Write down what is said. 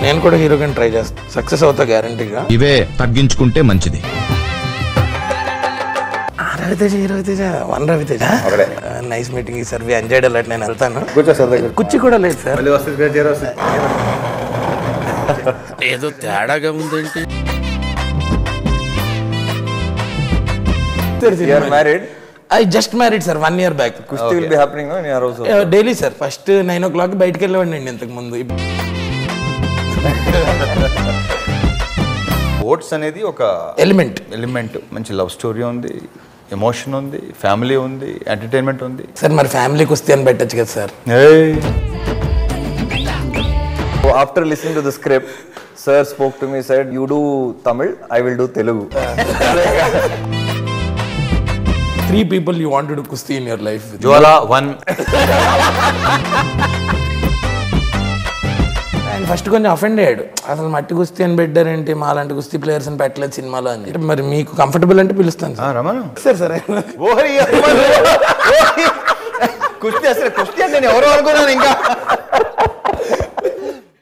నేను కూడా హీరోగా ట్రై చేస్తాను సక్సెస్ అవుతా గ్యారంటీగా ఇవే తగ్గించుకుంటే మంచిది రవితేజ హీరో రవితేజ వన్ రవితేజ ఒకడే. Nice meeting sir we enjoyed అలాంటి నేను వెళ్తాను కూర్చో సార్ దగ్గర కుర్చీ కూడా లేదు సార్ మళ్ళీ వస్తుంది చీర వస్తుంది ఏదో తేడాగా ఉందేంటి you are married I just married sir one year back కుస్తీ will be happening in your house daily sir first nine o'clock బయటకు వెళ్ళేవాడిని అండి ఇంతకు ముందు ఓట్స్ అనేది ఒక ఎలిమెంట్ ఎలిమెంట్ మంచి లవ్ స్టోరీ ఉంది ఎమోషన్ ఉంది ఫ్యామిలీ ఉంది ఎంటర్టైన్మెంట్ ఉంది సార్ మరి ఫ్యామిలీ కుస్తీ అని పెట్టచ్చు కదా sir after listening to the script, sir spoke to me, said, "You do Tamil, I will do Telugu." Three people you wanted కుస్తీ in your life Jwala one ఆయన ఫస్ట్ కొంచెం అఫెండ్ అయ్యాడు అసలు మట్టి కుస్తీ అని పెట్టారేంటి మా లాంటి కుస్తీ ప్లేయర్స్ అని పెట్టలేదు సినిమాలో అని చెప్పి మరి మీకు కంఫర్టబుల్ అంటే పిలుస్తాను సార్ రమణ సార్ సార్ కుస్తీ అసలు కుస్తీ అంటే నేను ఎవరో అనుకున్నాను ఇంకా